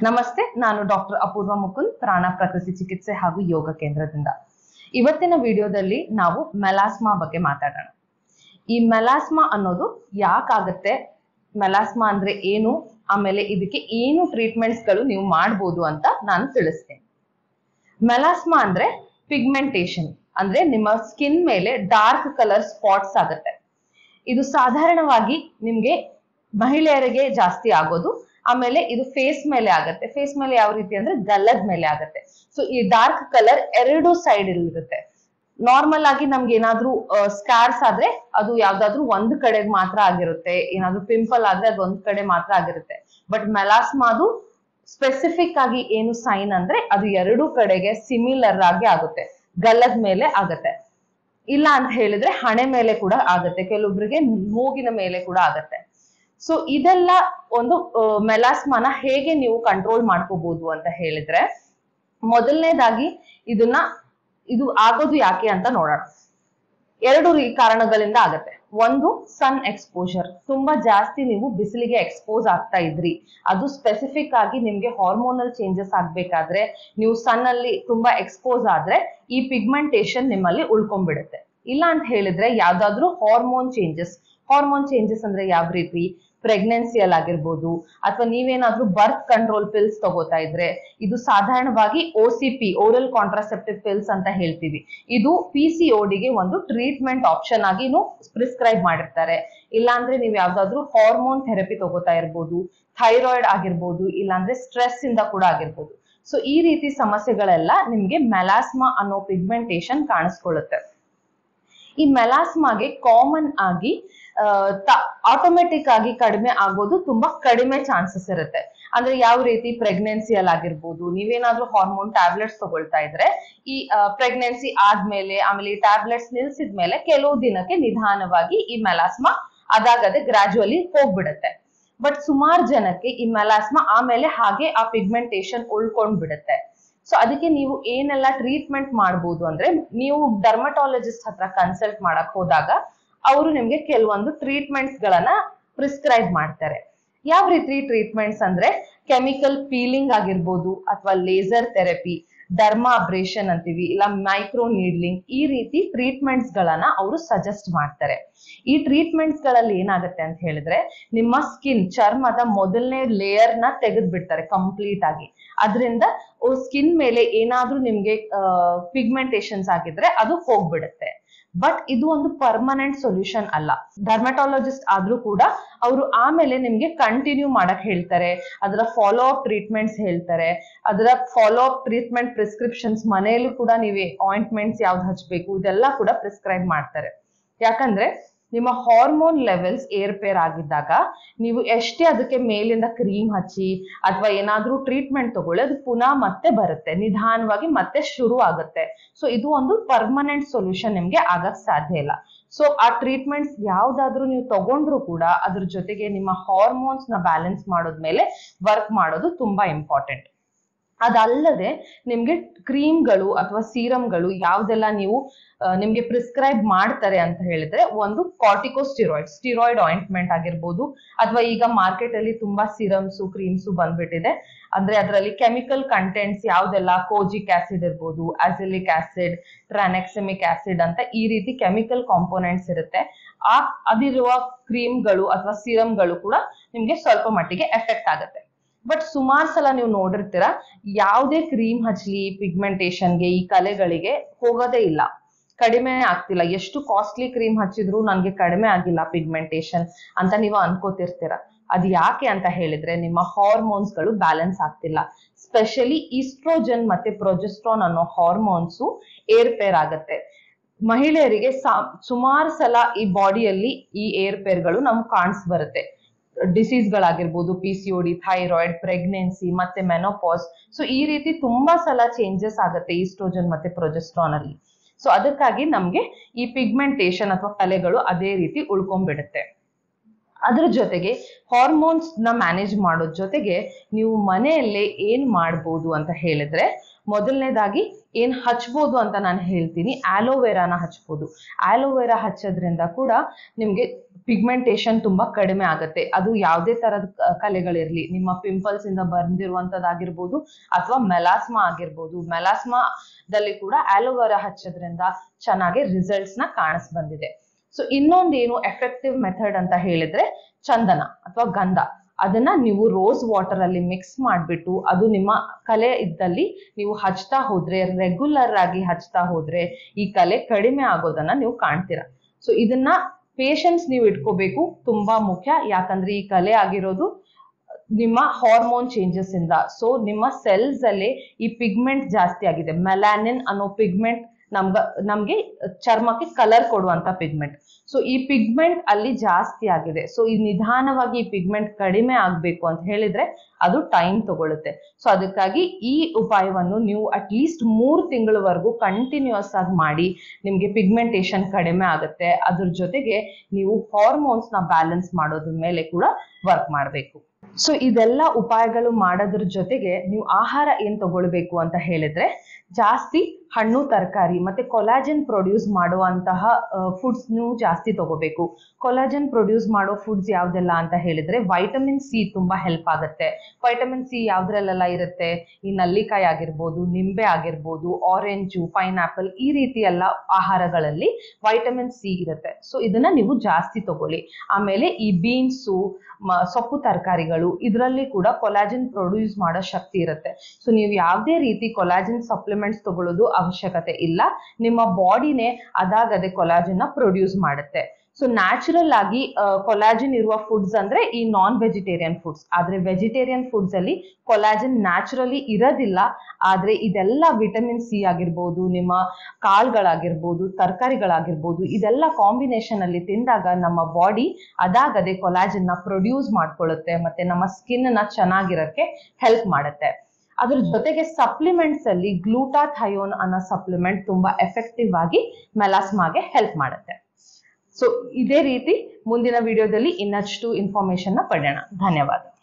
ನಮಸ್ತೆ ನಾನು ಡಾಕ್ಟರ್ ಅಪೂರ್ವ ಮುಕುಂದ್ ಪ್ರಾಣ ಪ್ರಕೃತಿ ಚಿಕಿತ್ಸೆ ಹಾಗೂ ಯೋಗ ಕೇಂದ್ರದಿಂದ ಇವತ್ತಿನ ವಿಡಿಯೋದಲ್ಲಿ ನಾವು ಮೆಲಾಸ್ಮಾ ಬಗ್ಗೆ ಮಾತಾಡೋಣ ಈ ಮೆಲಾಸ್ಮಾ ಅನ್ನೋದು ಯಾಕಾಗತ್ತೆ ಮೆಲಾಸ್ಮಾ ಅಂದ್ರೆ ಏನು ಆಮೇಲೆ ಇದಕ್ಕೆ ಏನು ಟ್ರೀಟ್ಮೆಂಟ್ಸ್ಗಳು ನೀವು ಮಾಡ್ಬೋದು ಅಂತ ನಾನು ತಿಳಿಸ್ತೇನೆ ಮೆಲಾಸ್ಮಾ ಅಂದ್ರೆ ಪಿಗ್ಮೆಂಟೇಷನ್ ಅಂದ್ರೆ ನಿಮ್ಮ ಸ್ಕಿನ್ ಮೇಲೆ ಡಾರ್ಕ್ ಕಲರ್ ಸ್ಪಾಟ್ಸ್ ಆಗುತ್ತೆ ಇದು ಸಾಧಾರಣವಾಗಿ ನಿಮ್ಗೆ ಮಹಿಳೆಯರಿಗೆ ಜಾಸ್ತಿ ಆಗೋದು ಆಮೇಲೆ ಇದು ಫೇಸ್ ಮೇಲೆ ಆಗತ್ತೆ ಫೇಸ್ ಮೇಲೆ ಯಾವ ರೀತಿ ಅಂದ್ರೆ ಗಲ್ಲದ ಮೇಲೆ ಆಗತ್ತೆ ಸೊ ಈ ಡಾರ್ಕ್ ಕಲರ್ ಎರಡು ಸೈಡ್ ಇರುತ್ತೆ ನಾರ್ಮಲ್ ಆಗಿ ನಮ್ಗೆ ಏನಾದ್ರೂ ಸ್ಕಾರ್ಸ್ ಆದ್ರೆ ಅದು ಯಾವ್ದಾದ್ರು ಒಂದ್ ಕಡೆಗೆ ಮಾತ್ರ ಆಗಿರುತ್ತೆ ಏನಾದ್ರೂ ಪಿಂಪಲ್ ಆದ್ರೆ ಅದು ಒಂದ್ ಕಡೆ ಮಾತ್ರ ಆಗಿರುತ್ತೆ ಬಟ್ ಮೆಲಾಸ್ಮಾ ಅದು ಸ್ಪೆಸಿಫಿಕ್ ಆಗಿ ಏನು ಸೈನ್ ಅಂದ್ರೆ ಅದು ಎರಡೂ ಕಡೆಗೆ ಸಿಮಿಲರ್ ಆಗಿ ಆಗುತ್ತೆ ಗಲ್ಲದ ಮೇಲೆ ಆಗತ್ತೆ ಇಲ್ಲ ಅಂತ ಹೇಳಿದ್ರೆ ಹಣೆ ಮೇಲೆ ಕೂಡ ಆಗತ್ತೆ ಕೆಲವೊಬ್ರಿಗೆ ಮೂಗಿನ ಮೇಲೆ ಕೂಡ ಆಗತ್ತೆ ಸೊ ಇದೆಲ್ಲ ಒಂದು ಮೆಲಾಸ್ಮಾನ ಹೇಗೆ ನೀವು ಕಂಟ್ರೋಲ್ ಮಾಡ್ಕೋಬಹುದು ಅಂತ ಹೇಳಿದ್ರೆ ಮೊದಲನೇದಾಗಿ ಇದನ್ನ ಇದು ಆಗೋದು ಯಾಕೆ ಅಂತ ನೋಡೋಣ ಎರಡು ರೀ ಕಾರಣಗಳಿಂದ ಆಗತ್ತೆ ಒಂದು ಸನ್ ಎಕ್ಸ್ಪೋಜರ್ ತುಂಬಾ ಜಾಸ್ತಿ ನೀವು ಬಿಸಿಲಿಗೆ ಎಕ್ಸ್ಪೋಸ್ ಆಗ್ತಾ ಇದ್ರಿ ಅದು ಸ್ಪೆಸಿಫಿಕ್ ಆಗಿ ನಿಮ್ಗೆ ಹಾರ್ಮೋನಲ್ ಚೇಂಜಸ್ ಆಗ್ಬೇಕಾದ್ರೆ ನೀವು ಸನ್ ಅಲ್ಲಿ ತುಂಬಾ ಎಕ್ಸ್ಪೋಸ್ ಆದ್ರೆ ಈ ಪಿಗ್ಮೆಂಟೇಶನ್ ನಿಮ್ಮಲ್ಲಿ ಉಳ್ಕೊಂಡ್ಬಿಡುತ್ತೆ ಇಲ್ಲ ಅಂತ ಹೇಳಿದ್ರೆ ಯಾವ್ದಾದ್ರು ಹಾರ್ಮೋನ್ ಚೇಂಜಸ್ ಹಾರ್ಮೋನ್ ಚೇಂಜಸ್ ಅಂದ್ರೆ ಯಾವ ರೀತಿ ಪ್ರೆಗ್ನೆನ್ಸಿಯಲ್ಲಿ ಆಗಿರ್ಬೋದು ಅಥವಾ ನೀವೇನಾದ್ರೂ ಬರ್ತ್ ಕಂಟ್ರೋಲ್ ಪಿಲ್ಸ್ ತಗೋತಾ ಇದ್ರೆ ಇದು ಸಾಧಾರಣವಾಗಿ O C P oral contraceptive pills ಅಂತ ಹೇಳ್ತೀವಿ ಇದು ಪಿ ಸಿ ಗೆ ಒಂದು ಟ್ರೀಟ್ಮೆಂಟ್ ಆಪ್ಷನ್ ಆಗಿನೂ ಪ್ರಿಸ್ಕ್ರೈಬ್ ಮಾಡಿರ್ತಾರೆ ಇಲ್ಲಾಂದ್ರೆ ನೀವು ಯಾವ್ದಾದ್ರು ಹಾರ್ಮೋನ್ ಥೆರಪಿ ತಗೋತಾ ಇರ್ಬೋದು ಥೈರಾಯ್ಡ್ ಆಗಿರ್ಬೋದು ಇಲ್ಲಾಂದ್ರೆ ಸ್ಟ್ರೆಸ್ ಇಂದ ಕೂಡ ಆಗಿರ್ಬೋದು ಸೊ ಈ ರೀತಿ ಸಮಸ್ಯೆಗಳೆಲ್ಲ ನಿಮ್ಗೆ ಮೆಲಾಸ್ಮಾ ಅನ್ನೋ ಪಿಗ್ಮೆಂಟೇಶನ್ ಕಾಣಿಸ್ಕೊಳ್ಳುತ್ತೆ ಈ ಮೆಲಾಸ್ಮಾಗೆ ಕಾಮನ್ ಆಗಿ ಆಟೋಮೆಟಿಕ್ ಆಗಿ ಕಡಿಮೆ ಆಗೋದು ತುಂಬಾ ಕಡಿಮೆ ಚಾನ್ಸಸ್ ಇರುತ್ತೆ ಅಂದ್ರೆ ಯಾವ ರೀತಿ ಪ್ರೆಗ್ನೆನ್ಸಿಯಲ್ಲಿ ಆಗಿರ್ಬೋದು ನೀವೇನಾದ್ರೂ ಹಾರ್ಮೋನ್ ಟ್ಯಾಬ್ಲೆಟ್ಸ್ ತಗೊಳ್ತಾ ಇದ್ರೆ ಈ ಪ್ರೆಗ್ನೆನ್ಸಿ ಆದ್ಮೇಲೆ ಆಮೇಲೆ ಈ ಟ್ಯಾಬ್ಲೆಟ್ಸ್ ನಿಲ್ಸಿದ್ಮೇಲೆ ಕೆಲವು ದಿನಕ್ಕೆ ನಿಧಾನವಾಗಿ ಈ ಮೆಲಾಸ್ಮಾ ಅದಾಗದೆ ಗ್ರಾಜುವಲಿ ಹೋಗ್ಬಿಡುತ್ತೆ ಬಟ್ ಸುಮಾರು ಜನಕ್ಕೆ ಈ ಮೆಲಾಸ್ಮಾ ಆಮೇಲೆ ಹಾಗೆ ಆ ಪಿಗ್ಮೆಂಟೇಶನ್ ಉಳ್ಕೊಂಡ್ ಬಿಡುತ್ತೆ ಸೊ ಅದಕ್ಕೆ ನೀವು ಏನೆಲ್ಲ ಟ್ರೀಟ್ಮೆಂಟ್ ಮಾಡ್ಬೋದು ಅಂದ್ರೆ ನೀವು ಡರ್ಮಟಾಲಜಿಸ್ಟ್ ಹತ್ರ ಕನ್ಸಲ್ಟ್ ಮಾಡಕ್ ಹೋದಾಗ ಅವರು ನಿಮ್ಗೆ ಕೆಲವೊಂದು ಟ್ರೀಟ್ಮೆಂಟ್ಸ್ ಗಳನ್ನ ಪ್ರಿಸ್ಕ್ರೈಬ್ ಮಾಡ್ತಾರೆ ಯಾವ ರೀತಿ ಟ್ರೀಟ್ಮೆಂಟ್ಸ್ ಅಂದ್ರೆ ಕೆಮಿಕಲ್ ಪೀಲಿಂಗ್ ಆಗಿರ್ಬೋದು ಅಥವಾ ಲೇಸರ್ ಥೆರಪಿ ಡರ್ಮಾ ಅಬ್ರೇಷನ್ ಅಂತೀವಿ ಇಲ್ಲ ಮೈಕ್ರೋ ನೀಡ್ಲಿಂಗ್ ಈ ರೀತಿ ಟ್ರೀಟ್ಮೆಂಟ್ಸ್ ಗಳನ್ನ ಅವರು ಸಜೆಸ್ಟ್ ಮಾಡ್ತಾರೆ ಈ ಟ್ರೀಟ್ಮೆಂಟ್ಸ್ ಗಳಲ್ಲಿ ಏನಾಗುತ್ತೆ ಅಂತ ಹೇಳಿದ್ರೆ ನಿಮ್ಮ ಸ್ಕಿನ್ ಚರ್ಮದ ಮೊದಲನೇ ಲೇಯರ್ ನ ತೆಗೆದು ಬಿಡ್ತಾರೆ ಕಂಪ್ಲೀಟ್ ಆಗಿ ಅದರಿಂದ ಸ್ಕಿನ್ ಮೇಲೆ ಏನಾದ್ರೂ ನಿಮ್ಗೆ ಪಿಗ್ಮೆಂಟೇಶನ್ಸ್ ಆಗಿದ್ರೆ ಅದು ಹೋಗ್ಬಿಡುತ್ತೆ ಬಟ್ ಇದು ಒಂದು ಪರ್ಮನೆಂಟ್ ಸೊಲ್ಯೂಷನ್ ಅಲ್ಲ ಡರ್ಮಟಾಲಜಿಸ್ಟ್ ಆದ್ರೂ ಕೂಡ ಅವರು ಆಮೇಲೆ ನಿಮ್ಗೆ ಕಂಟಿನ್ಯೂ ಮಾಡಕ್ ಹೇಳ್ತಾರೆ ಅದರ ಫಾಲೋ ಅಪ್ ಟ್ರೀಟ್ಮೆಂಟ್ಸ್ ಹೇಳ್ತಾರೆ ಅದರ ಫಾಲೋ ಅಪ್ ಟ್ರೀಟ್ಮೆಂಟ್ ಪ್ರಿಸ್ಕ್ರಿಪ್ಷನ್ಸ್ ಮನೆಯಲ್ಲೂ ಕೂಡ ನೀವೇ ಆಯಿಂಟ್ಮೆಂಟ್ಸ್ ಯಾವ್ದು ಹಚ್ಬೇಕು ಇದೆಲ್ಲ ಕೂಡ ಪ್ರಿಸ್ಕ್ರೈಬ್ ಮಾಡ್ತಾರೆ ಯಾಕಂದ್ರೆ ನಿಮ್ಮ ಹಾರ್ಮೋನ್ ಲೆವೆಲ್ಸ್ ಏರ್ಪೇರ್ ಆಗಿದ್ದಾಗ ನೀವು ಎಷ್ಟೇ ಅದಕ್ಕೆ ಮೇಲಿಂದ ಕ್ರೀಮ್ ಹಚ್ಚಿ ಅಥವಾ ಏನಾದ್ರೂ ಟ್ರೀಟ್ಮೆಂಟ್ ತಗೊಳ್ಳಿ ಅದು ಪುನಃ ಮತ್ತೆ ಬರುತ್ತೆ ನಿಧಾನವಾಗಿ ಮತ್ತೆ ಶುರು ಆಗುತ್ತೆ ಸೊ ಇದು ಒಂದು ಪರ್ಮನೆಂಟ್ ಸೊಲ್ಯೂಷನ್ ನಿಮ್ಗೆ ಆಗಕ್ ಸಾಧ್ಯ ಇಲ್ಲ ಸೊ ಆ ಟ್ರೀಟ್ಮೆಂಟ್ಸ್ ಯಾವ್ದಾದ್ರು ನೀವು ತಗೊಂಡ್ರು ಕೂಡ ಅದ್ರ ಜೊತೆಗೆ ನಿಮ್ಮ ಹಾರ್ಮೋನ್ಸ್ ನ ಬ್ಯಾಲೆನ್ಸ್ ಮಾಡೋದ್ಮೇಲೆ ವರ್ಕ್ ಮಾಡೋದು ತುಂಬಾ ಇಂಪಾರ್ಟೆಂಟ್ ಅದಲ್ಲದೆ ನಿಮ್ಗೆ ಕ್ರೀಮ್ಗಳು ಅಥವಾ ಸೀರಮ್ಗಳು ಯಾವ್ದೆಲ್ಲ ನೀವು ನಿಮ್ಗೆ ಪ್ರಿಸ್ಕ್ರೈಬ್ ಮಾಡ್ತಾರೆ ಅಂತ ಹೇಳಿದ್ರೆ ಒಂದು ಕಾರ್ಟಿಕೋ ಸ್ಟಿರಾಯ್ಡ್ ಸ್ಟಿರಾಯ್ಡ್ ಆಯಿಂಟ್ಮೆಂಟ್ ಆಗಿರ್ಬೋದು ಅಥವಾ ಈಗ ಮಾರ್ಕೆಟ್ ಅಲ್ಲಿ ತುಂಬಾ ಸಿರಮ್ಸು ಕ್ರೀಮ್ಸು ಬಂದ್ಬಿಟ್ಟಿದೆ ಅಂದ್ರೆ ಅದರಲ್ಲಿ ಕೆಮಿಕಲ್ ಕಂಟೆಂಟ್ಸ್ ಯಾವ್ದೆಲ್ಲ ಕೋಜಿಕ್ ಆಸಿಡ್ ಇರ್ಬೋದು ಅಸಿಲಿಕ್ ಆಸಿಡ್ ಟ್ರಾನೆಕ್ಸೆಮಿಕ್ ಆಸಿಡ್ ಅಂತ ಈ ರೀತಿ ಕೆಮಿಕಲ್ ಕಾಂಪೋನೆಂಟ್ಸ್ ಇರುತ್ತೆ ಆ ಅದಿರುವ ಕ್ರೀಮ್ಗಳು ಅಥವಾ ಸಿರಮ್ಗಳು ಕೂಡ ನಿಮ್ಗೆ ಸ್ವಲ್ಪ ಮಟ್ಟಿಗೆ ಎಫೆಕ್ಟ್ ಆಗುತ್ತೆ ಬಟ್ ಸುಮಾರು ಸಲ ನೀವು ನೋಡಿರ್ತೀರ ಯಾವುದೇ ಕ್ರೀಮ್ ಹಚ್ಲಿ ಪಿಗ್ಮೆಂಟೇಶನ್ಗೆ ಈ ಕಲೆಗಳಿಗೆ ಹೋಗೋದೇ ಇಲ್ಲ ಕಡಿಮೆ ಆಗ್ತಿಲ್ಲ ಎಷ್ಟು ಕಾಸ್ಟ್ಲಿ ಕ್ರೀಮ್ ಹಚ್ಚಿದ್ರು ನನಗೆ ಕಡಿಮೆ ಆಗಿಲ್ಲ ಪಿಗ್ಮೆಂಟೇಶನ್ ಅಂತ ನೀವು ಅನ್ಕೋತಿರ್ತೀರ ಅದು ಯಾಕೆ ಅಂತ ಹೇಳಿದ್ರೆ ನಿಮ್ಮ ಹಾರ್ಮೋನ್ಸ್ಗಳು ಬ್ಯಾಲೆನ್ಸ್ ಆಗ್ತಿಲ್ಲ ಸ್ಪೆಷಲಿ ಈಸ್ಟ್ರೋಜನ್ ಮತ್ತೆ ಪ್ರೊಜೆಸ್ಟ್ರಾನ್ ಅನ್ನೋ ಹಾರ್ಮೋನ್ಸು ಏರ್ಪೇರ್ ಆಗತ್ತೆ ಮಹಿಳೆಯರಿಗೆ ಸುಮಾರು ಸಲ ಈ ಬಾಡಿಯಲ್ಲಿ ಈ ಏರ್ಪೇರ್ಗಳು ನಮ್ಗೆ ಕಾಣಿಸ್ ಬರುತ್ತೆ ಡಿಸೀಸ್ಗಳಾಗಿರ್ಬೋದು P C D thyroid pregnancy ಮತ್ತೆ ಮೆನೋಪಾಸ್ ಸೊ ಈ ರೀತಿ ತುಂಬಾ ಸಲ ಚೇಂಜಸ್ ಆಗುತ್ತೆ ಈಸ್ಟ್ರೋಜನ್ ಮತ್ತೆ ಪ್ರೊಜೆಸ್ಟ್ರಾನ್ ಅಲ್ಲಿ ಸೊ ಅದಕ್ಕಾಗಿ ನಮ್ಗೆ ಈ ಪಿಗ್ಮೆಂಟೇಶನ್ ಅಥವಾ ಕಲೆಗಳು ಅದೇ ರೀತಿ ಉಳ್ಕೊಂಡ್ಬಿಡುತ್ತೆ ಅದ್ರ ಜೊತೆಗೆ ಹಾರ್ಮೋನ್ಸ್ ನ ಮ್ಯಾನೇಜ್ ಮಾಡೋದ್ ಜೊತೆಗೆ ನೀವು ಮನೆಯಲ್ಲೇ ಏನ್ ಮಾಡ್ಬೋದು ಅಂತ ಹೇಳಿದ್ರೆ ಮೊದಲನೇದಾಗಿ ಏನ್ ಹಚ್ಬೋದು ಅಂತ ನಾನು ಹೇಳ್ತೀನಿ ಆಲೋವೆರಾನ ಹಚ್ಬೋದು ಆಲೋವೆರಾ ಹಚ್ಚೋದ್ರಿಂದ ಕೂಡ ನಿಮ್ಗೆ ಪಿಗ್ಮೆಂಟೇಶನ್ ತುಂಬಾ ಕಡಿಮೆ ಆಗುತ್ತೆ ಅದು ಯಾವುದೇ ತರದ ಕಲೆಗಳಿರ್ಲಿ ನಿಮ್ಮ ಪಿಂಪಲ್ಸ್ ಇಂದ ಬಂದಿರುವಂತದ್ದಾಗಿರ್ಬೋದು ಅಥವಾ ಮೆಲಾಸ್ಮಾ ಆಗಿರ್ಬೋದು ಮೆಲಾಸ್ಮಾದಲ್ಲಿ ಕೂಡ ಆಲೋವೆರಾ ಹಚ್ಚೋದ್ರಿಂದ ಚೆನ್ನಾಗಿ ರಿಸಲ್ಟ್ಸ್ ನ ಕಾಣಿಸ್ ಬಂದಿದೆ ಸೊ ಇನ್ನೊಂದೇನು ಎಫೆಕ್ಟಿವ್ ಮೆಥಡ್ ಅಂತ ಹೇಳಿದ್ರೆ ಚಂದನ ಅಥವಾ ಗಂಧ ಅದನ್ನ ನೀವು ರೋಸ್ ವಾಟರ್ ಅಲ್ಲಿ ಮಿಕ್ಸ್ ಮಾಡಿಬಿಟ್ಟು ಅದು ನಿಮ್ಮ ಕಲೆ ಇದ್ದಲ್ಲಿ ನೀವು ಹಚ್ತಾ ಹೋದ್ರೆ ರೆಗ್ಯುಲರ್ ಆಗಿ ಹಚ್ತಾ ಹೋದ್ರೆ ಈ ಕಲೆ ಕಡಿಮೆ ಆಗೋದನ್ನ ನೀವು ಕಾಣ್ತೀರಾ ಸೊ ಇದನ್ನ ಪೇಷನ್ಸ್ ನೀವು ಇಟ್ಕೋಬೇಕು ತುಂಬಾ ಮುಖ್ಯ ಯಾಕಂದ್ರೆ ಈ ಕಲೆ ಆಗಿರೋದು ನಿಮ್ಮ ಹಾರ್ಮೋನ್ ಚೇಂಜಸ್ ಇಂದ ಸೊ ನಿಮ್ಮ ಸೆಲ್ಸ್ ಅಲ್ಲಿ ಈ ಪಿಗ್ಮೆಂಟ್ ಜಾಸ್ತಿ ಆಗಿದೆ ಮೆಲಾನಿನ್ ಅನ್ನೋ ಪಿಗ್ಮೆಂಟ್ ನಮ್ಗ ನಮ್ಗೆ ಚರ್ಮಕ್ಕೆ ಕಲರ್ ಕೊಡುವಂತ ಪಿಗ್ಮೆಂಟ್ ಸೊ ಈ ಪಿಗ್ಮೆಂಟ್ ಅಲ್ಲಿ ಜಾಸ್ತಿ ಆಗಿದೆ ಸೊ ಈ ನಿಧಾನವಾಗಿ ಈ ಪಿಗ್ಮೆಂಟ್ ಕಡಿಮೆ ಆಗ್ಬೇಕು ಅಂತ ಹೇಳಿದ್ರೆ ಅದು ಟೈಮ್ ತಗೊಳುತ್ತೆ ಸೊ ಅದಕ್ಕಾಗಿ ಈ ಉಪಾಯವನ್ನು ನೀವು ಅಟ್ ಲೀಸ್ಟ್ ಮೂರು ತಿಂಗಳವರೆಗೂ ಕಂಟಿನ್ಯೂಸ್ ಆಗಿ ಮಾಡಿ ನಿಮ್ಗೆ ಪಿಗ್ಮೆಂಟೇಶನ್ ಕಡಿಮೆ ಆಗುತ್ತೆ ಅದ್ರ ಜೊತೆಗೆ ನೀವು ಹಾರ್ಮೋನ್ಸ್ ನ ಬ್ಯಾಲೆನ್ಸ್ ಮಾಡೋದ್ರ ಮೇಲೆ ಕೂಡ ವರ್ಕ್ ಮಾಡಬೇಕು ಸೊ ಇದೆಲ್ಲ ಉಪಾಯಗಳು ಮಾಡೋದ್ರ ಜೊತೆಗೆ ನೀವು ಆಹಾರ ಏನ್ ತಗೊಳ್ಬೇಕು ಅಂತ ಹೇಳಿದ್ರೆ ಜಾಸ್ತಿ ಹಣ್ಣು ತರಕಾರಿ ಮತ್ತೆ ಕೊಲಾಜನ್ ಪ್ರೊಡ್ಯೂಸ್ ಮಾಡುವಂತಹ ಫುಡ್ಸ್ ನೀವು ಜಾಸ್ತಿ ತಗೋಬೇಕು ಕೊಲಾಜನ್ ಪ್ರೊಡ್ಯೂಸ್ ಮಾಡೋ ಫುಡ್ಸ್ ಯಾವ್ದೆಲ್ಲ ಅಂತ ಹೇಳಿದ್ರೆ ವೈಟಮಿನ್ ಸಿ ತುಂಬಾ ಹೆಲ್ಪ್ ಆಗುತ್ತೆ ವೈಟಮಿನ್ ಸಿ ಯಾವ್ದ್ರಲ್ಲೆಲ್ಲ ಇರುತ್ತೆ ಈ ನಲ್ಲಿಕಾಯಿ ಆಗಿರ್ಬೋದು ನಿಂಬೆ ಆಗಿರ್ಬೋದು ಆರೆಂಜು ಪೈನಾಪಲ್ ಈ ರೀತಿ ಎಲ್ಲ ಆಹಾರಗಳಲ್ಲಿ ವೈಟಮಿನ್ ಸಿ ಇರುತ್ತೆ ಸೊ ಇದನ್ನ ನೀವು ಜಾಸ್ತಿ ತಗೊಳ್ಳಿ ಆಮೇಲೆ ಈ ಬೀನ್ಸು ಸೊಪ್ಪು ತರಕಾರಿಗಳು ಇದರಲ್ಲಿ ಕೂಡ ಕೊಲಾಜಿನ್ ಪ್ರೊಡ್ಯೂಸ್ ಮಾಡೋ ಶಕ್ತಿ ಇರುತ್ತೆ ಸೊ ನೀವು ಯಾವುದೇ ರೀತಿ ಕೊಲಾಜಿನ್ ಸಪ್ಲಿಮೆಂಟ್ಸ್ ತಗೊಳ್ಳೋದು ಅವಶ್ಯಕತೆ ಇಲ್ಲ ನಿಮ್ಮ ಬಾಡಿನೇ ಅದಾಗದೆ ಕೊಲಾಜಿನ್ ಪ್ರೊಡ್ಯೂಸ್ ಮಾಡುತ್ತೆ ಸೊ ನ್ಯಾಚುರಲ್ ಆಗಿ ಕೊಲಾಜಿನ್ ಇರುವ ಫುಡ್ಸ್ ಅಂದ್ರೆ ಈ ನಾನ್ ವೆಜಿಟೇರಿಯನ್ ಫುಡ್ಸ್ ಆದ್ರೆ ವೆಜಿಟೇರಿಯನ್ ಫುಡ್ಸ್ ಅಲ್ಲಿ ಕೊಲಾಜಿನ್ ನ್ಯಾಚುರಲಿ ಇರೋದಿಲ್ಲ ಆದ್ರೆ ಇದೆಲ್ಲ ವಿಟಮಿನ್ ಸಿ ಆಗಿರ್ಬೋದು ನಿಮ್ಮ ಕಾಳುಗಳಾಗಿರ್ಬೋದು ತರಕಾರಿಗಳಾಗಿರ್ಬೋದು ಇದೆಲ್ಲ ಕಾಂಬಿನೇಷನ್ ಅಲ್ಲಿ ತಿಂದಾಗ ನಮ್ಮ ಬಾಡಿ ಅದಾಗದೆ ಕೊಲಾಜಿನ್ ನ ಪ್ರೊಡ್ಯೂಸ್ ಮಾಡ್ಕೊಳ್ಳುತ್ತೆ ಮತ್ತೆ ನಮ್ಮ ಸ್ಕಿನ್ ನ ಚೆನ್ನಾಗಿರಕ್ಕೆ ಹೆಲ್ಪ್ ಮಾಡುತ್ತೆ ಅದ್ರ ಜೊತೆಗೆ ಸಪ್ಲಿಮೆಂಟ್ಸ್ ಅಲ್ಲಿ ಗ್ಲೂಟಾಥಯೋನ್ ಅನ್ನೋ ಸಪ್ಲಿಮೆಂಟ್ ತುಂಬಾ ಎಫೆಕ್ಟಿವ್ ಆಗಿ ಮೆಲಾಸ್ಮಾಗೆ ಹೆಲ್ಪ್ ಮಾಡುತ್ತೆ ಸೊ ಇದೇ ರೀತಿ ಮುಂದಿನ ವಿಡಿಯೋದಲ್ಲಿ ಇನ್ನಷ್ಟು ಇನ್ಫಾರ್ಮೇಶನ್ ನ ಪಡೆಯೋಣ ಧನ್ಯವಾದ